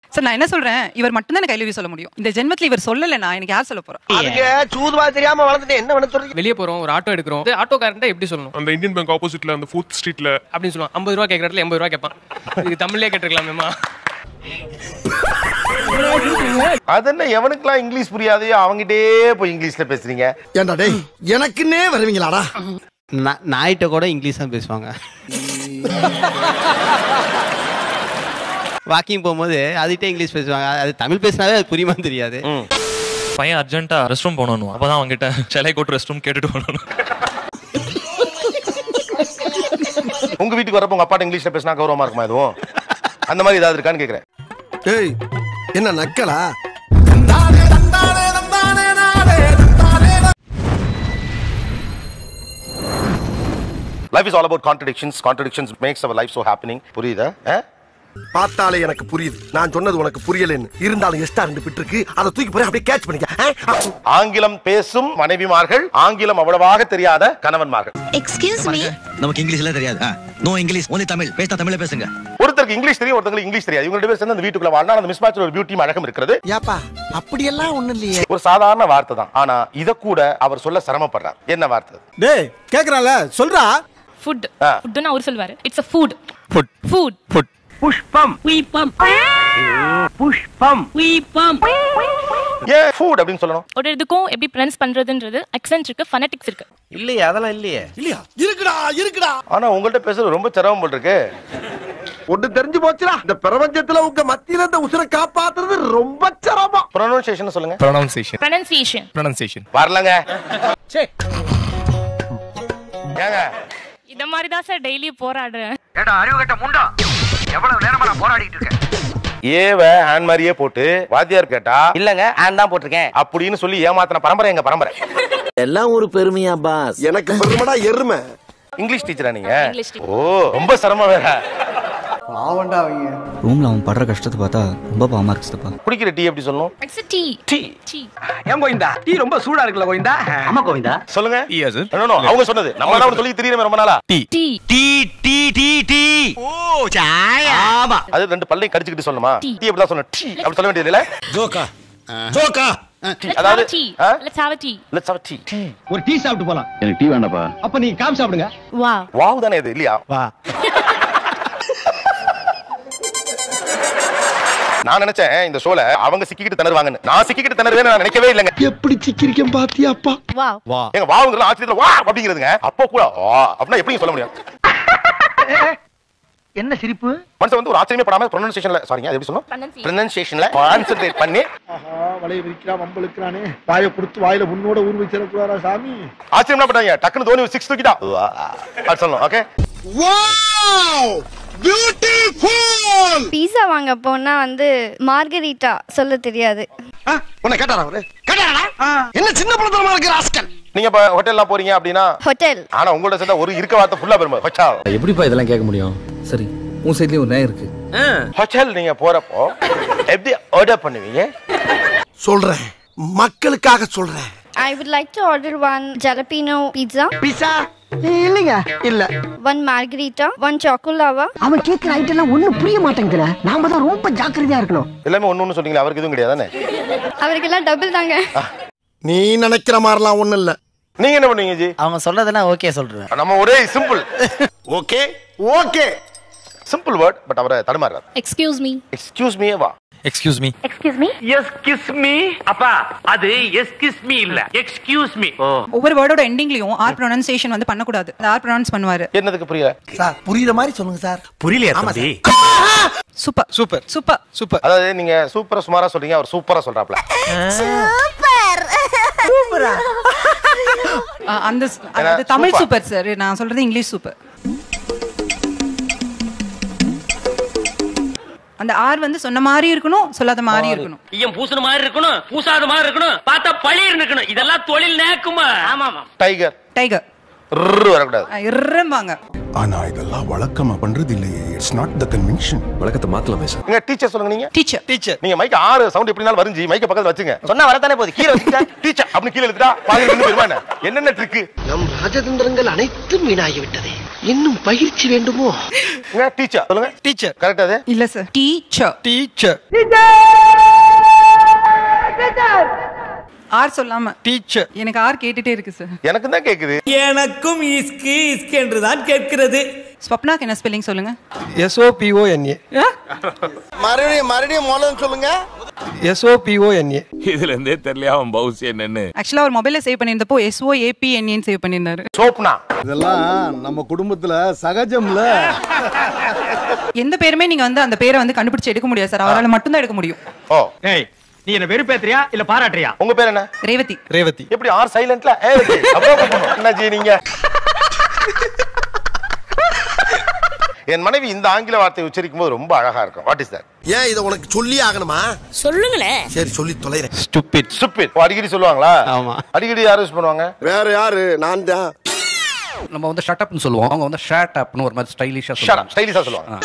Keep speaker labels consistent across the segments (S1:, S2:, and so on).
S1: Sir நான் என்ன சொல்றேன் இவர் மட்டும் தான் எனக்கு ஐ லவ் யூ சொல்ல முடியும் இந்த ஜென்மத்துல இவர் சொல்லலைன்னா எனக்கு யார் சொல்ல போறா
S2: அதுக்கு சூதுவா தெரியாம வளர்ந்துட்டு என்ன பண்ண சொல்றீங்க
S3: வெளியே போறோம் ஒரு ஆட்டோ எடுக்கிறோம் ஆட்டோக்காரன்ட்ட எப்படி சொல்லணும்
S4: அந்த இந்தியன் பேங்க் ஆப்போசிட்ல அந்த ஃபோர்த் ஸ்ட்ரீட்ல
S3: அப்படின்னு சொல்லுவான் ஐம்பது ரூபா கேட்கற இடத்துல எண்பது ரூபா கேட்பான் இது தமிழ்லேயே கேட்டிருக்கலாமேமா
S5: அது என்ன எவனுக்குலாம் இங்கிலீஷ் புரியாதையோ அவங்கிட்டே போய் இங்கிலீஷ்ல பேசுறீங்க
S6: ஏண்டா டேய் எனக்குன்னே வருவீங்களாடா
S7: நாயிட்ட கூட இங்கிலீஷ் தான் பேசுவாங்க வாக்கிங் போகும்போது அதுகிட்டே இங்கிலீஷ் பேசுவாங்க அது தமிழ் பேசினாவே அது புரியுமான்னு தெரியாது
S8: பையன் அர்ஜென்ட்டா ரெஸ்ட் ரூம் போகணும் அப்பதான் அவங்ககிட்ட செலை கோட்டு ரெஸ்ட் ரூம் கேட்டுட்டு போகணும்
S5: உங்க வீட்டுக்கு வரப்போ உங்க அப்பாட்ட இங்கிலீஷ்ல பேசினா கௌரவமா இருக்குமா எதுவும் அந்த மாதிரி ஏதாவது இருக்கான்னு கேக்குறேன்
S6: டேய் என்ன நக்கலா
S5: life is all about contradictions contradictions makes our life so happening புரியுதா ஆ?
S6: பார்த்தாலே எனக்கு புரியுது நான் சொன்னது உனக்கு புரியலன்னு இருந்தாலும் எஸ்டா ரெண்டு பிட் இருக்கு அதை தூக்கி போய் அப்படியே கேட்ச் பண்ணிக்க ஆ?
S5: ஆங்கிலம் பேசும் மனைவிமார்கள் ஆங்கிலம் அவ்வளவாக தெரியாத கணவன்மார்கள்
S9: எக்ஸ்கியூஸ் மீ
S10: நமக்கு இங்கிலீஷ்ல தெரியாது நோ இங்கிலீஷ் ஒன்லி தமிழ் பேசினா தமிழ்ல பேசுங்க
S5: ஒருத்தருக்கு இங்கிலீஷ் தெரியும் ஒருத்தருக்கு இங்கிலீஷ் தெரியாது இவங்க ரெண்டு பேர் சேர்ந்து அந்த வீட்டுக்குள்ள வாழ்னா அந்த மிஸ் ஒரு பியூட்டி அழகம் இருக்கிறது
S6: ஏப்பா அப்படியெல்லாம் ஒண்ணும் இல்லையே
S5: ஒரு சாதாரண வார்த்தை தான் ஆனா இத கூட அவர் சொல்ல சிரமப்படுறார் என்ன வார்த்தை
S6: டேய் கேக்குறான்ல சொல்றா
S9: ஃபுட்
S5: ஆ.
S9: ஃபுட்னு அவர் சொல்வாரு it's a food
S7: food
S9: food
S7: food
S2: புஷ்பம்
S9: வீப்பம்
S2: புஷ்பம்
S9: வீப்பம்
S5: ஏன் ஃபுட் அப்படின்னு சொல்லணும்
S9: ஒரு இதுக்கும் எப்படி ப்ரொனவுன்ஸ் பண்றதுன்றது அக்சென்ட் இருக்கு ஃபனட்டிக்ஸ் இருக்கு
S2: இல்லையே அதெல்லாம் இல்லையே
S6: இல்லையா இருக்குடா இருக்குடா
S5: ஆனா உங்கள்ட்ட பேசுறது ரொம்ப சிரமம் போல் இருக்கு
S6: ஒண்ணு தெரிஞ்சு போச்சுடா இந்த பிரபஞ்சத்துல உங்க மத்தியில இந்த உசுரை காப்பாத்துறது ரொம்ப சிரமம்
S5: ப்ரொனன்சியேஷன் சொல்லுங்க
S4: ப்ரொனவுன்சியேஷன்
S9: ப்ரொனன்சியேஷன்
S4: ப்ரொனன்சியேஷன்
S5: வரலங்க ஏங்க
S9: இந்த மாதிரி தான் சார் டெய்லி போராடுறேன்
S2: ஏடா அறிவு கட்ட முண்டா எவ்வளவு நேரமா நான் போராடிட்டு இருக்கேன்
S5: ஏவ ஹேண்ட் மாதிரியே போட்டு வாத்தியார் கேட்டா
S2: இல்லங்க ஆன் தான் போட்டிருக்கேன்
S5: அப்படின்னு சொல்லி ஏமாத்தின பரம்பரை எங்க பரம்பரை
S10: எல்லாம் ஒரு பெருமையா பாஸ்
S6: எனக்கு பெருமடா எருமை
S5: இங்கிலீஷ் டீச்சரா நீங்க
S9: இங்கிலீஷ் teacher.
S5: ஓ ரொம்ப சிரமம் வேற
S10: ரூம்ல அவன் படுற கஷ்டத்தை பார்த்தா ரொம்ப பாவமா இருக்குதுப்பா
S5: குடிக்கிற டீ எப்படி சொல்லணும்
S9: இட்ஸ் டீ
S5: டீ
S9: டீ
S2: ஏன் கோவிந்தா டீ ரொம்ப சூடா இருக்குல்ல கோவிந்தா ஆமா கோவிந்தா
S5: சொல்லுங்க
S4: Yes, sir.
S5: No, no, அவங்க சொன்னது நம்ம தான் சொல்லி தெரியுமே ரொம்ப நாளா
S9: tea
S10: tea tea tea tea ஓ சாயா
S2: ஆமா
S5: அது ரெண்டு பல்லையும் கடிச்சுக்கிட்டு சொல்லணுமா
S9: டீ.
S5: டீ அப்படி தான் சொல்லணும் டீ அப்படி சொல்ல வேண்டியது இல்ல
S6: ஜோக்கா ஜோக்கா
S9: லெட்ஸ் ஹேவ்
S5: அதாவது,
S9: டீ
S5: ஆ?
S9: Let's have tea
S5: let's have tea
S2: ஒரு டீ சாப்பிட்டு போலாம்
S10: எனக்கு டீ வேண்டாப்பா
S2: அப்ப நீங்க காம் சாப்பிடுங்க
S9: வாவ்
S5: வாவ் தானே இது இல்லையா
S7: வா
S5: நான் நினைச்சேன் இந்த ஷோல அவங்க சிக்கிக்கிட்டு திணறுவாங்கன்னு நான் சிக்கிக்கிட்டு திணறுவேன்னு நான் நினைக்கவே இல்லைங்க
S6: எப்படி சிக்கிரிக்கம் பாத்தியாப்பா
S9: வாவ்
S7: வா
S5: எங்க வாவுங்கிற ஆச்சரியத்துல வா அப்படிங்கிறதுங்க அப்போ கூட வா அப்படின்னா எப்படி சொல்ல முடியும்
S2: என்ன சிரிப்பு
S5: மனுஷன் வந்து ஒரு ஆச்சரியமே படாம ப்ரொனன்சியேஷன்ல சாரிங்க அது எப்படி சொல்லணும்
S9: Pronunciation.
S5: ப்ரொனன்சியேஷன்ல கான்சென்ட்ரேட் பண்ணி
S6: வலைய விரிக்கிறான் வம்பளுக்கிறானே வாயை கொடுத்து வாயில உன்னோட ஊர் வச்சிடக்கூடாதா சாமி
S5: ஆச்சரியமா பட்டாங்க டக்குனு தோனி ஒரு சிக்ஸ் தூக்கிட்டா வா. அது சொல்லணும் ஓகே
S6: பியூட்டிஃபுல்
S11: பீஸா வாங்க போனா வந்து மார்கரிட்டா சொல்ல தெரியாது
S6: உன்னை கேட்டாரா அவரு கேட்டாரா என்ன சின்ன பழத்தனமா இருக்கு ராஸ்கல்
S5: நீங்க இப்ப ஹோட்டல்லாம் போறீங்க அப்படின்னா
S11: ஹோட்டல்
S5: ஆனா உங்களோட சேர்ந்தா ஒரு இருக்க வார்த்தை ஃபுல்லா பெருமை ஹோட்டல்
S10: எப்படிப்பா இதெல்லாம் கேட்க முடியும் சரி உன் சைட்லயும் ஒரு நேரம் இருக்கு
S5: ஹோட்டல் நீங்க போறப்போ எப்படி ஆர்டர் பண்ணுவீங்க
S6: சொல்றேன் மக்களுக்காக சொல்றேன்
S11: I would like to order one jalapeno pizza
S2: pizza இல்லைங்க இல்ல
S11: ஒன் மார்கரிட்டா ஒன் சாக்கோலாவா
S2: அவன் கேட்கிற ஐட்டம் எல்லாம் ஒண்ணும் புரிய மாட்டேங்குதுல நாம தான் ரொம்ப ஜாக்கிரதையா இருக்கணும்
S5: எல்லாமே ஒண்ணு ஒண்ணு சொன்னீங்களா அவருக்கு எதுவும் கிடையாதானே
S11: அவருக்கெல்லாம் டபுள் தாங்க
S6: நீ நினைக்கிற மாதிரிலாம் ஒண்ணும் இல்ல
S5: நீங்க என்ன பண்ணுவீங்க ஜி
S10: அவங்க சொல்றதெல்லாம் ஓகே சொல்றேன்
S5: நம்ம ஒரே simple
S6: okay okay
S5: simple word but அவரை தடுமாறாரு
S9: எக்ஸ்கியூஸ் மீ
S5: எக்ஸ்கியூஸ் மீ வா
S8: excuse me
S9: excuse me
S2: yes kiss me அப்பா அது எஸ் கிஸ் மீ இல்ல எக்ஸ்கியூஸ் மீ
S1: ஒவ்வொரு வேர்டோட எண்டிங்லயும் ஆர் ப்ரொனன்சியேஷன் வந்து பண்ணக்கூடாது அந்த ஆர் ப்ரொனவுன்ஸ் பண்ணுவாரு
S5: என்னதுக்கு புரியல
S6: சார் புரியுற மாதிரி சொல்லுங்க சார்
S10: புரியலையா
S6: ஆமா
S10: தம்பி
S1: சூப்பர்
S7: சூப்பர்
S1: சூப்பர்
S7: சூப்பர்
S5: அதாவது நீங்க சூப்பரா சுமாரா சொல்றீங்க அவர் சூப்பரா சொல்றாப்ல
S1: அந்த அது தமிழ்
S5: super.
S1: சூப்பர் சார் நான் சொல்றது இங்கிலீஷ் சூப்பர் அந்த ஆர் வந்து சொன்ன மாதிரி இருக்கணும் சொல்லாத மாதிரி இருக்கணும்
S2: ஐயம் பூசுன மாதிரி இருக்கணும் பூசாத மாதிரி இருக்கணும் பார்த்தா பழிர் இருக்கணும் இதெல்லாம் தொழில் நேக்குமா ஆமா ஆமா
S5: டைகர்
S1: டைகர்
S5: வரக்கூடாது
S1: இரும்பாங்க
S4: ஆனா இதெல்லாம் வழக்கமா பண்றது இல்லையே இட்ஸ் நாட் த கன்வென்ஷன் வழக்கத்தை மாத்தலாமே சார்
S5: நீங்க டீச்சர் சொல்லுங்க நீங்க
S1: டீச்சர்
S7: டீச்சர்
S5: நீங்க மைக் ஆறு சவுண்ட் எப்படினாலும் வரைஞ்சி மைக்க பக்கத்துல வச்சுங்க சொன்னா வரத்தானே போகுது கீழே வச்சுட்டா டீச்சர் அப்படின்னு கீழே எழுதுட்டா பாதி நின்னு போயிருமா என்ன? என்னென்ன ட்ரிக்கு
S6: நம் ராஜதந்திரங்கள் அனைத்தும் வீணாகிவிட்டதே
S2: இன்னும் பயிற்சி வேண்டுமோ
S5: டீச்சர் சொல்லுங்க
S7: டீச்சர்
S5: கரெக்ட் அது
S1: இல்ல சார் டீச்சர்
S7: டீச்சர்
S1: ஆர் சொல்லாம
S7: டீச்சர்
S1: எனக்கு ஆர் கேட்டுட்டே இருக்கு சார்
S5: எனக்கு தான் கேக்குது
S10: எனக்கும் இஸ்கி இஸ்கி என்றுதான் கேட்கிறது
S1: ஸ்வப்னாக்கு என்ன ஸ்பெல்லிங் சொல்லுங்க
S7: எஸ்ஓபிஓஎன்ஏ
S6: மறுபடியும் மறுபடியும் மூலம் சொல்லுங்க
S7: எஸ்ஓபிஓஎன்ஏ
S12: இதுல இருந்தே தெரியல அவன் பவுஸ் என்னன்னு
S1: ஆக்சுவலா அவர் மொபைல்ல சேவ் பண்ணியிருந்தப்போ எஸ்ஓ ஏபிஎன்ஏன்னு சேவ் பண்ணியிருந்தாரு
S5: சோப்னா
S4: இதெல்லாம் நம்ம குடும்பத்துல சகஜம்ல
S1: எந்த பேருமே நீங்க வந்து அந்த பேரை வந்து கண்டுபிடிச்சு எடுக்க முடியாது சார் அவரால் மட்டும்தான் எடுக்க முடியும்
S5: ஓ
S10: ஏய் நீ என்ன வெறுப்பேத்துறியா இல்ல பாராட்டுறியா
S5: உங்க பேர் என்ன
S1: ரேவதி
S7: ரேவதி
S5: எப்படி ஆர் சைலண்ட்ல என்னாச்சு நீங்க என் மனைவி இந்த ஆங்கில வார்த்தை உச்சரிக்கும் போது ரொம்ப அழகா இருக்கும் வாட் இஸ் தட்
S6: ஏன் இதை உனக்கு சொல்லி ஆகணுமா
S9: சொல்லுங்களேன்
S6: சரி சொல்லி தொலைறேன்
S7: ஸ்டூபிட்
S5: ஸ்டூபிட் அடிக்கடி சொல்லுவாங்களா
S7: ஆமா
S5: அடிக்கடி யார் யூஸ் பண்ணுவாங்க
S6: வேற யாரு நான் தான்
S10: நம்ம வந்து ஷட் அப்னு சொல்லுவோம் அவங்க வந்து ஷர்ட் அப்னு ஒரு மாதிரி ஸ்டைலிஷா
S5: ஷட் அப் ஸ்டைலிஷா சொல்லுவாங்க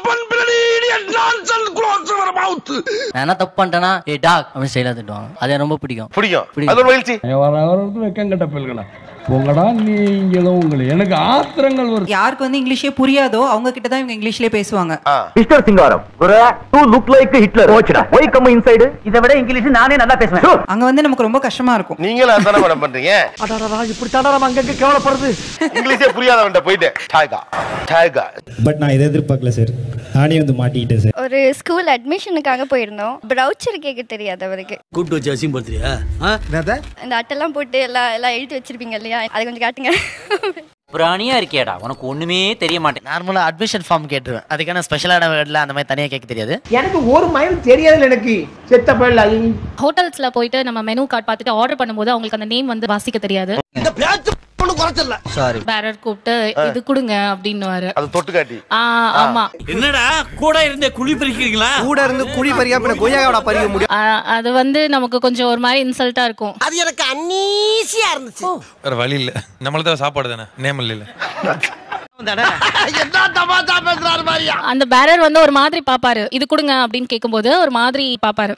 S2: நான் என்ன தப்பு பண்ணிட்டேன்னா ஏ டாக் அப்படின்னு ஸ்டைலா திட்டுவாங்க அது ரொம்ப பிடிக்கும்
S5: பிடிக்கும் அது ஒரு மகிழ்ச்சி
S12: வெக்கங்கட்ட பெல்களா உங்கடா நீங்களும் உங்களை எனக்கு ஆத்திரங்கள் வரும்
S1: யாருக்கு வந்து இங்கிலீஷே புரியாதோ அவங்க கிட்ட தான் இவங்க இங்கிலீஷ்லயே பேசுவாங்க
S5: ஆ.
S10: Mr Singaram you look like Hitler ஓச்சுடா ஒய் கம் இன்சைடு இதை விட இங்கிலீஷ் நானே நல்லா பேசுவேன்
S1: அங்க வந்து நமக்கு ரொம்ப கஷ்டமா இருக்கும்
S5: நீங்களும் அதானே மேடம் பண்றீங்க
S10: அடாடா இப்படி தாண்டா நம்ம அங்கங்க கேவலப்படுறது
S5: இங்கிலீஷே புரியாதவன்ட்ட போயிட்டு டாய்கா டாய்கா
S12: பட் நான் இதை எதிர்பார்க்கல சார் நானே வந்து மாட்டிக்கிட்டேன் சார்
S11: ஒரு ஸ்கூல் அட்மிஷனுக்காக போயிருந்தோம் ப்ரௌச்சர் கேட்க தெரியாது அவருக்கு
S10: கூப்பிட்டு வச்சு அசியம் படுத்துறியா
S11: இந்த அட்டெல்லாம் போட்டு எல்லாம் எல்லாம் எழுதி வச்சிருப்பீங்க இல்லையா அது கொஞ்சம் காட்டுங்க
S2: பிராணியா இருக்கியாடா உனக்கு ஒண்ணுமே தெரிய மாட்டேன் நார்மலா அட்மிஷன் ஃபார்ம் கேட்டுருவேன் அதுக்கான ஸ்பெஷலான வேர்ட்ல அந்த மாதிரி தனியா கேட்க தெரியாது
S10: எனக்கு ஒரு மைல் தெரியாதுல எனக்கு செத்த பயில
S9: ஹோட்டல்ஸ்ல போயிட்டு நம்ம மெனு கார்டு பார்த்துட்டு ஆர்டர் பண்ணும்போது அவங்களுக்கு அந்த நேம் வந்து வாசிக்க தெரியாது
S6: இந்த பேச்சு ஒண்ணு குறைச்சல
S7: சாரி
S9: பேரர் கூப்பிட்டு இது கொடுங்க அப்படின்னு
S5: அது தொட்டு காட்டி
S9: ஆ ஆமா
S10: என்னடா கூட இருந்த குழி பறிக்கிறீங்களா
S7: கூட இருந்து குழி பறியா பின்ன கொய்யாவோட பறிக்க முடியும்
S9: ஆ, அது வந்து நமக்கு கொஞ்சம் ஒரு மாதிரி இன்சல்ட்டா இருக்கும்
S6: அது எனக்கு அன்னீசியா இருந்துச்சு
S8: வேற வழி இல்ல நம்மளதான் சாப்பாடு தானே நேம் இல்ல
S6: என்ன தமாஷா பேசுறாரு மாதிரியா
S9: அந்த பேரர் வந்து ஒரு மாதிரி பாப்பாரு இது கொடுங்க அப்படின்னு கேட்கும்போது ஒரு மாதிரி பாப்பாரு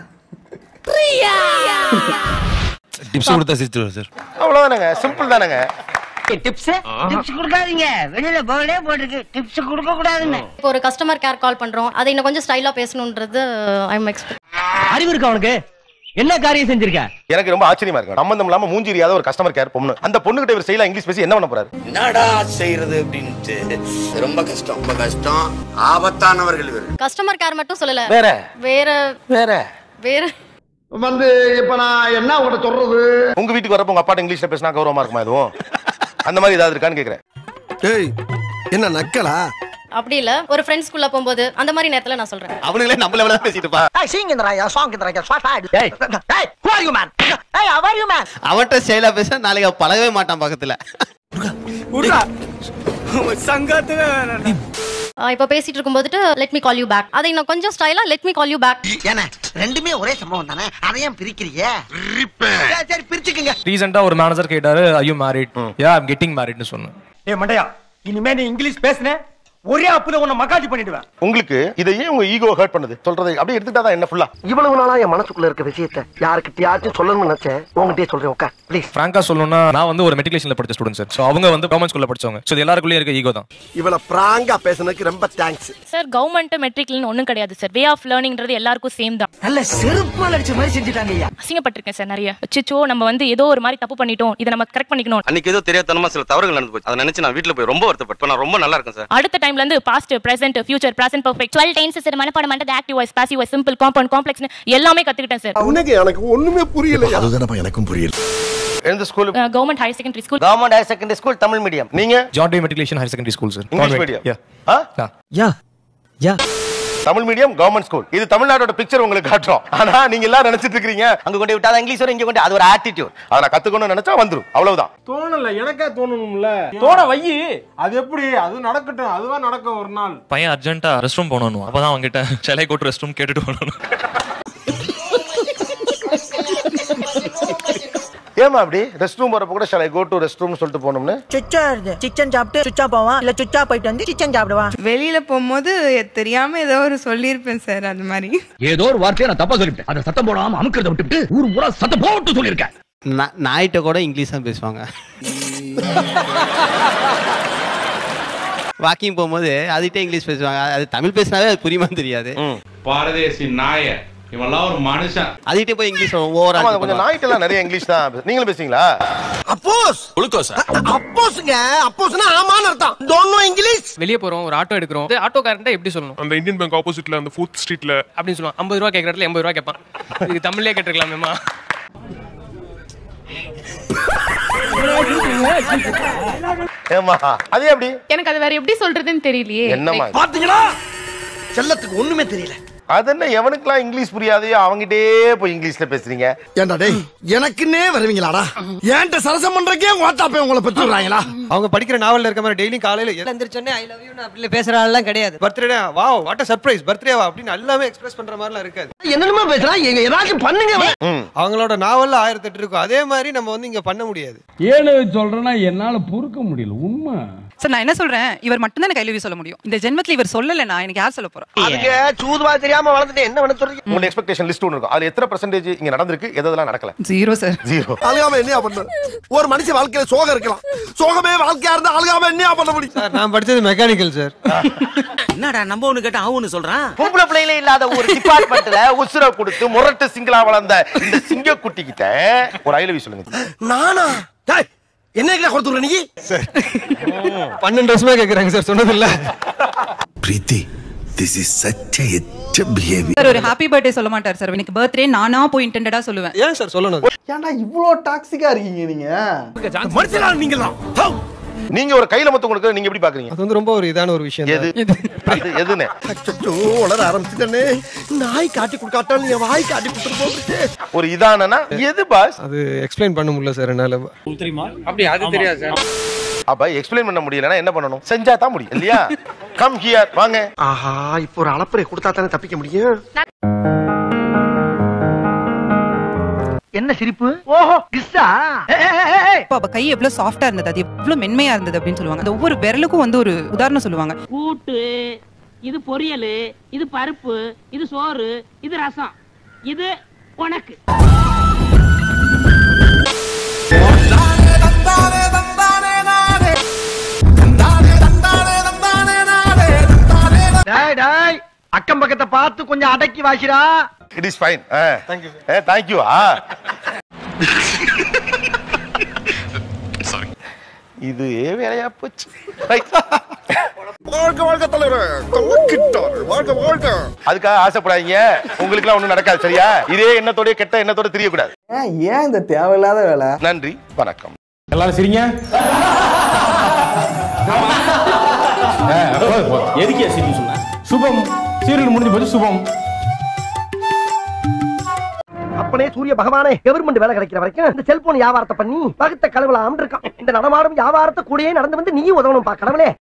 S8: டிப்ஸ் கொடுத்தா சிரிச்சிருவாரு சார்
S5: அவ்வளவுதானங்க சிம்பிள் தானங்க
S2: டிப்ஸ் டிப்ஸ் கொடுக்காதீங்க வெளியில போர்டே போட்டுருக்கு டிப்ஸ் கொடுக்க கூடாதுன்னு
S9: இப்போ ஒரு கஸ்டமர் கேர் கால் பண்றோம் அதை இன்னும் கொஞ்சம் ஸ்டைலா பேசணுன்றது ஐ எம் எக்ஸ்பெக்ட்
S10: அறிவு இருக்கா உனக்கு என்ன காரியம் செஞ்சிருக்க
S5: எனக்கு ரொம்ப ஆச்சரியமா இருக்கு சம்பந்தம் இல்லாம மூஞ்சி எரியாத ஒரு கஸ்டமர் கேர் பொண்ணு அந்த பொண்ணுகிட்ட இவர் செய்யலாம் இங்கிலீஷ் பேசி என்ன பண்ண போறாரு
S6: என்னடா செய்யறது அப்படின்ட்டு ரொம்ப கஷ்டம் ரொம்ப கஷ்டம் ஆபத்தானவர்கள் இவர்கள்
S9: கஸ்டமர் கேர் மட்டும் சொல்லல
S5: வேற
S9: வேற
S5: வேற
S9: வேற
S6: வந்து இப்ப நான் என்ன உங்கள்கிட்ட சொல்றது
S5: உங்க வீட்டுக்கு வரப்ப உங்க அப்பாட்ட இங்கிலீஷ்ல பேசினா கௌரவமா இருக்குமா எதுவும் அந்த மாதிரி ஏதாவது இருக்கான்னு கேக்குறேன்
S6: ஏய் என்ன நக்கலா
S9: அப்படி இல்ல ஒரு ஃப்ரெண்ட்ஸ்குள்ள போகும்போது அந்த மாதிரி நேரத்துல நான் சொல்றேன்
S7: அவனுங்களே நம்மள விட பேசிட்டு இருப்பா அவன்கிட்ட ஸ்டைலா பேச நாளைக்கு அவன் பழகவே மாட்டான் பக்கத்துல
S9: ஆ, இப்போ பேசிட்டு இருக்கும்போது let me call you back அதை இன்னும் கொஞ்சம் ஸ்டைலா let me call you back
S6: ஏன்னா ரெண்டுமே ஒரே சம்பவம் தானே அதை ஏன் பிரிக்கிறீங்க சரி, சரி பிரிச்சுக்குங்க
S3: ரீசெண்டா ஒரு மேனேஜர் கேட்டாரு ஐயோ மேரிட் யா ஐம் கெட்டிங் மேரிட்னு சொன்னேன்
S10: ஏ மண்டையா இனிமே நீ இங்கிலீஷ் பேசுன ஒரே அப்புல உன்னை மக்காஜி பண்ணிடுவேன்
S5: உங்களுக்கு இதை ஏன் உங்க ஈகோ ஹர்ட் பண்ணுது சொல்றதை அப்படியே எடுத்துட்டா தான் என்ன ஃபுல்லா
S6: இவ்வளவு நாளா என் மனசுக்குள்ள இருக்க விஷயத்த யாருக்கிட்டயாச்சும் சொல்லணும்னு நினைச்சேன் உங்ககிட்டயே சொல்றேன் உட்கார் ப்ளீஸ்
S3: ஃப்ராங்கா சொல்லணும்னா நான் வந்து ஒரு மெட்ரிகுலேஷன்ல படிச்ச ஸ்டூடெண்ட் சார் ஸோ அவங்க வந்து கவர்மெண்ட் ஸ்கூல்ல படிச்சவங்க ஸோ இது எல்லாருக்குள்ளேயும் இருக்க ஈகோ தான்
S6: இவள பிராங்கா பேசுனதுக்கு ரொம்ப தேங்க்ஸ்
S9: சார் கவர்மெண்ட் மெட்ரிக்லன்னு ஒண்ணும் கிடையாது சார் வே ஆஃப் லேர்னிங்ன்றது எல்லாருக்கும் சேம் தான்
S10: நல்ல செருப்பால் அடிச்ச மாதிரி செஞ்சுட்டாங்க ஐயா
S9: அசிங்கப்பட்டிருக்கேன் சார் நிறைய சிச்சோ நம்ம வந்து ஏதோ ஒரு மாதிரி தப்பு பண்ணிட்டோம் இதை நம்ம கரெக்ட் பண்ணிக்கணும்
S7: அன்னைக்கு ஏதோ தெரியாதனமா சில தவறுகள் நடந்து போச்சு அதை நினைச்சு நான் வீட்டுல போய் ரொம்ப வருத்தப்பட்டேன் நான் ரொம்ப நல்லா இருக்கேன் சார்
S9: அடுத்த டைம்ல இருந்து past present future present perfect twelve times sir மனப்பாடம் பண்றது active voice passive voice simple compound complex எல்லாமே கத்துக்கிட்டேன் சார்
S6: உனக்கு எனக்கு ஒண்ணுமே புரியல அதுதானப்பா எனக்கும் புரியல
S5: எந்த school
S9: government higher secondary school
S2: government higher secondary school Tamil medium
S5: நீங்க
S3: John Dey matriculation higher secondary school sir
S5: English medium
S3: ya
S10: ya ya
S5: Tamil medium government school இது தமிழ்நாட்டோட பிக்சர் உங்களுக்கு காட்டுறோம் ஆனா நீங்க எல்லாரும் நினைச்சிட்டு இருக்கீங்க
S2: அங்க கொண்டு விட்டா இங்கிலீஷ் வரும் இங்க கொண்டு அது ஒரு ஆட்டிடியூட்
S5: அதை நான் கத்துக்கணும்னு நினைச்சா வந்துரும் அவ்வளவுதான்
S12: தோணல எனக்கே தோணணும்ல
S10: தோண வையி
S12: அது எப்படி அது நடக்கட்டும் அதுவா நடக்கும் ஒரு நாள்
S8: பையன் அர்ஜென்ட்டா ரெஸ்ட் ரூம் போகணும் அப்பதான் அவங்ககிட்ட ஷெலை கோட்டு ரெஸ்ட் ரூம் கேட்டுட்டு போகணும்
S5: ஏமா அப்படி ரெஸ்ட் ரூம் வரப்ப கூட ஷாலை கோ டு ரெஸ்ட் ரூம் சொல்லிட்டு போகணும்னு
S10: சுச்சா இருக்கு சிச்சன் சாப்பிட்டு சுச்சா போவான் இல்ல சுச்சா போயிட்டு வந்து சிச்சன் சாப்பிடுவான்
S1: வெளியில போகும்போது தெரியாம ஏதோ ஒரு சொல்லியிருப்பேன் சார் அது மாதிரி
S10: ஏதோ ஒரு வார்த்தையை நான் தப்பா சொல்லிட்டேன் அதை சத்தம் போடாம அமுக்கிறத விட்டுட்டு ஊர் பூரா சத்தம் போட்டு சொல்லியிருக்கேன்
S7: நாய்கிட்ட கூட இங்கிலீஷ் தான் பேசுவாங்க வாக்கிங் போகும்போது அதுகிட்டே இங்கிலீஷ் பேசுவாங்க அது தமிழ் பேசினாவே அது புரியுமான்னு தெரியாது
S13: பாரதேசி நாய இவெல்லாம் ஒரு மனுஷன்
S7: அதுகிட்டே போய் இங்கிலீஷ்
S5: ஆமா,
S7: ஓவரா
S5: கொஞ்சம் நாய்ட்டெல்லாம் நிறைய இங்கிலீஷ் தான் நீங்களும் பேசுவீங்களா
S6: அப்போஸ்
S13: குளுக்கோஸ்
S6: அப்போஸ்ங்க அப்போஸ்னா ஆமான்னு அர்த்தம் டோன்ட் நோ இங்கிலீஷ்
S14: வெளியே போறோம் ஒரு ஆட்டோ எடுக்கிறோம் ஆட்டோக்காரன்ட்ட எப்படி சொல்லணும்
S3: அந்த இந்தியன் பேங்க் ஆப்போசிட்ல அந்த ஃபோர்த் ஸ்ட்ரீட்ல
S14: அப்படின்னு சொல்லுவான் ஐம்பது ரூபா கேட்கற இடத்துல எண்பது ரூபா கேட்பான் இது தமிழ்லேயே கேட்டிருக்கலாமேமா
S5: ஏமா அதே அப்படி
S9: எனக்கு அது வேற எப்படி சொல்றதுன்னு தெரியலையே
S5: என்னம்மா இது?
S6: பாத்தீங்களா செல்லத்துக்கு ஒண்ணுமே தெரியல
S5: அது என்ன எவனுக்குலாம் இங்கிலீஷ் புரியாதையோ அவங்கிட்டே போய் இங்கிலீஷ்ல பேசுறீங்க
S6: ஏண்டா டேய் எனக்குன்னே வருவீங்களாடா ஏன்ட்ட சரசம் பண்றக்கே ஓட்டாப்பே உங்களை பெற்றுறாங்களா
S15: அவங்க படிக்கிற நாவல்ல இருக்க மாதிரி டெய்லி காலையில
S16: எந்திரிச்சோன்னே ஐ லவ் யூ அப்படி பேசுற ஆள்லாம் கிடையாது
S15: பர்த்டே வா வாட் சர்ப்ரைஸ் பர்த்டே வா அப்படின்னு எல்லாமே எக்ஸ்பிரஸ் பண்ற மாதிரிலாம் இருக்காது
S6: என்னென்னமோ பேசுறா எங்க ஏதாச்சும் பண்ணுங்க
S15: அவங்களோட நாவல்ல ஆயிரத்தி எட்டு இருக்கும் அதே மாதிரி நம்ம வந்து இங்க பண்ண முடியாது
S12: ஏன்னு சொல்றேன்னா என்னால பொறுக்க முடியல உண்மை
S1: சார் நான் என்ன சொல்றேன் இவர் மட்டும் தான் எனக்கு ஐ லவ் யூ சொல்ல முடியும் இந்த ஜென்மத்துல இவர் சொல்லலைன்னா எனக்கு யார் சொல்ல போறா
S6: அதுக்கு சூதுவா தெரியாம வளர்ந்துட்டு என்ன பண்ண சொல்றீங்க
S5: உங்களோட எக்ஸ்பெக்டேஷன் லிஸ்ட் ஒன்று இருக்கும் அதுல எத்தனை பர்சன்டேஜ் இங்க நடந்திருக்கு எதெல்லாம் நடக்கல
S1: ஜீரோ சார்
S5: ஜீரோ
S6: அழுகாம என்னையா பண்ண ஒரு மனுஷன் வாழ்க்கையில சோகம் இருக்கலாம் சோகமே வாழ்க்கையா இருந்தா அழுகாம என்னையா பண்ண முடியும்
S15: சார் நான் படிச்சது மெக்கானிக்கல் சார்
S2: என்னடா நம்ம ஒண்ணு கேட்டா அவனு சொல்றான்
S5: பொம்பளை பிள்ளைகளே இல்லாத ஒரு டிபார்ட்மெண்ட்ல உசுர கொடுத்து முரட்டு சிங்களா வளர்ந்த இந்த சிங்க குட்டி கிட்ட ஒரு ஐ லவ் யூ சொல்லுங்க
S6: நானா டேய், என்ன கிட்ட கொடுத்துற நீ
S15: பன்னெண்டு வருஷமா கேக்குறாங்க சார் சொன்னது இல்ல
S4: பிரீத்தி திஸ் இஸ் சச் எச்ச பிஹேவியர்
S1: சார் ஒரு ஹாப்பி பர்த்டே சொல்ல மாட்டார் சார் எனக்கு பர்த்டே நானா போய் இன்டெண்டடா சொல்லுவேன்
S15: ஏன் சார் சொல்லணும்
S17: ஏன்டா இவ்ளோ டாக்ஸிக்கா இருக்கீங்க நீங்க
S6: மனுஷனா நீங்களா
S5: நீங்க ஒரு கையில மொத்தம் கொடுக்க நீங்க எப்படி பாக்குறீங்க
S15: அது வந்து ரொம்ப ஒரு இதான ஒரு விஷயம்
S5: எது அது எதுன்னு
S6: அச்சோ வளர ஆரம்பிச்சுட்டே நாய் காட்டி கொடுக்காட்டாலும் என் வாய் காட்டி கொடுத்துட்டு போகுது
S5: ஒரு இதானனா எது பாஸ்
S15: அது எக்ஸ்பிளைன் பண்ண முடியல சார் என்னால
S14: தெரியுமா அப்படி அது தெரியாது சார்
S5: அப்ப எக்ஸ்பிளைன் பண்ண முடியலன்னா என்ன பண்ணணும் செஞ்சா தான் முடியும் இல்லையா கம் ஹியர் வாங்க
S6: ஆஹா இப்போ ஒரு அளப்பறை கொடுத்தா தானே தப்பிக்க முடியும்
S16: என்ன சிரிப்பு ஓஹோ கிஸ்ஸா
S1: அப்ப அவ கை எவ்வளவு சாஃப்டா இருந்தது அது எவ்வளவு மென்மையா இருந்தது அப்படின்னு சொல்லுவாங்க அந்த ஒவ்வொரு விரலுக்கும் வந்து ஒரு உதாரணம் சொல்லுவாங்க
S16: கூட்டு இது பொரியல் இது பருப்பு இது சோறு இது ரசம் இது உனக்கு
S6: டேய் டேய் அக்கம் பக்கத்தை பார்த்து கொஞ்சம் அடக்கி வாசிடா
S5: இட் இஸ் ஃபைன் தேங்க்யூ ஏ தேங்க்யூ ஆ
S3: சாரி
S5: இது வேலையா போச்சு ரைட்
S6: வாழ்க வாழ்க தலைவர் கலக்கிட்டார் வாழ்க வாழ்க
S5: அதுக்காக ஆசைப்படாதீங்க உங்களுக்குலாம் ஒண்ணும் நடக்காது சரியா இதே எண்ணத்தோட கெட்ட எண்ணத்தோட தெரியக்கூடாது
S17: ஏன் இந்த தேவையில்லாத வேலை
S5: நன்றி வணக்கம்
S12: எல்லாரும் சிரிங்க
S10: எதுக்கே சிரிப்பு சொன்ன
S12: சுபம் சீரியல் முடிஞ்சு போச்சு சுபம்
S6: அப்பனே சூரிய பகவானே கவர்மெண்ட் வேலை கிடைக்கிற வரைக்கும் இந்த செல்போன் வியாபாரத்தை பண்ணி பகுத்த கடவுள இருக்கான் இந்த நடமாடும் வியாபாரத்தை கூடயே நடந்து வந்து நீ உதவணும் பா கடவுளே